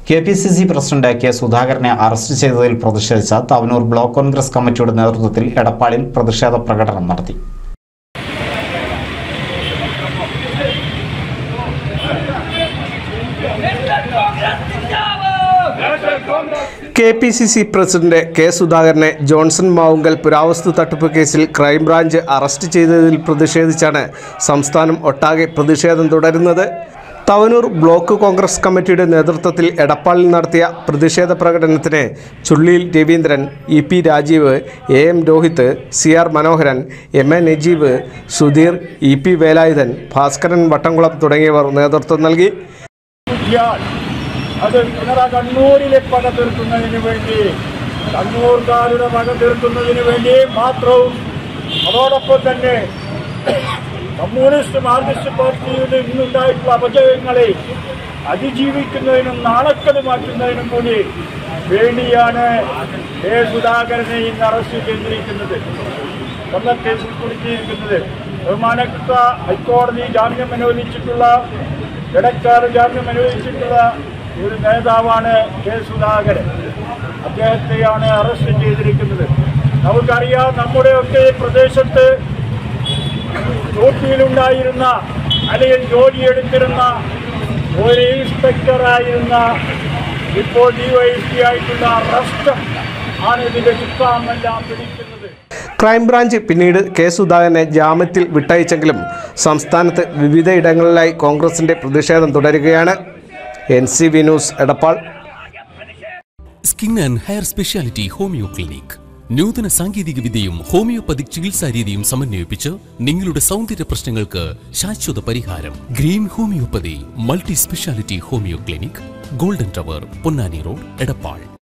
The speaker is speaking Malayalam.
K P C C president K സുധാകരനെ അറസ്റ്റ് ചെയ്തതിൽ പ്രതിഷേധിച്ച തവനൂർ ബ്ലോക്ക് കോൺഗ്രസ് കമ്മിറ്റിയുടെ നേതൃത്വത്തിൽ എടപ്പാളിൽ പ്രതിഷേധ പ്രകടനം നടത്തി K P C C president K സുധാകരനെ ജോൺസൺ മാവുങ്കൽ പുരാവസ്തു തട്ടിപ്പ് കേസിൽ ക്രൈംബ്രാഞ്ച് അറസ്റ്റ് ചെയ്തതിൽ പ്രതിഷേധിച്ചാണ് സംസ്ഥാനം ഒട്ടാകെ പ്രതിഷേധം തുടരുന്നത് തവനൂർ ബ്ലോക്ക് കോൺഗ്രസ് കമ്മിറ്റിയുടെ നേതൃത്വത്തിൽ എടപ്പാളിൽ നടത്തിയ പ്രതിഷേധ പ്രകടനത്തിന് Chulliyil Raveendran E P Rajeev A M Rohith C R Manoharan M A Najeeb Sudheer E P Velayudhan Bhaskaran Vattamkulam തുടങ്ങിയവർ നേതൃത്വം നൽകി കിട്ടിയാൽ അത് പിണറ കണ്ണൂരിലെ പക തീർക്കുന്നതിന് വേണ്ടി കണ്ണൂർക്കാരുടെ പക തീർക്കുന്നതിന് വേണ്ടി മാത്രവും അതോടൊപ്പം തന്നെ കമ്മ്യൂണിസ്റ്റ് മാർക്സിസ്റ്റ് പാർട്ടിയുടെ ഇന്നുണ്ടായിട്ടുള്ള അപജയങ്ങളെ അതിജീവിക്കുന്നതിനും നാണക്കത് മാറ്റുന്നതിനും കൂടി വേണ്ടിയാണ് കെ സുധാകരനെ ഇന്ന് അറസ്റ്റ് ചെയ്തിരിക്കുന്നത് കൊല്ലം കേസിൽ കുടുക്കിയിരിക്കുന്നത് ബഹുമാനപ്പെട്ട ഹൈക്കോടതി ജാമ്യം അനുവദിച്ചിട്ടുള്ള ഇടക്കാർ ജാമ്യം അനുവദിച്ചിട്ടുള്ള ഒരു നേതാവാണ് കെ സുധാകരൻ അദ്ദേഹത്തെയാണ് അറസ്റ്റ് ചെയ്തിരിക്കുന്നത് നമുക്കറിയാം നമ്മുടെയൊക്കെ പ്രദേശത്ത് ഡ്യൂട്ടിയിലുണ്ടായിരുന്ന അല്ലെങ്കിൽ ജോലിയെടുത്തിരുന്ന ഒരു ഇൻസ്പെക്ടറായിരുന്ന ഇപ്പോൾ ഡിവൈഎസ്പി ആയിട്ടുള്ള റസ്റ്റം ആണ് ഇതിന്റെ ചുക്കാമെല്ലാം പിടിക്കുന്നത് ക്രൈംബ്രാഞ്ച് പിന്നീട് കെ സുധാകരനെ ജാമ്യത്തിൽ വിട്ടയച്ചെങ്കിലും സംസ്ഥാനത്ത് വിവിധയിടങ്ങളിലായി കോൺഗ്രസിന്റെ പ്രതിഷേധം തുടരുകയാണ് N C V news Edappal skin and hair speciality homeo clinic നൂതന സാങ്കേതിക വിദ്യയും ഹോമിയോപ്പതിക് ചികിത്സാ രീതിയും സമന്വയിപ്പിച്ച് നിങ്ങളുടെ സൗന്ദര്യ പ്രശ്നങ്ങൾക്ക് ശാശ്വത പരിഹാരം green homoeopathy multi speciality homeo clinic golden tower Ponnani road Edappal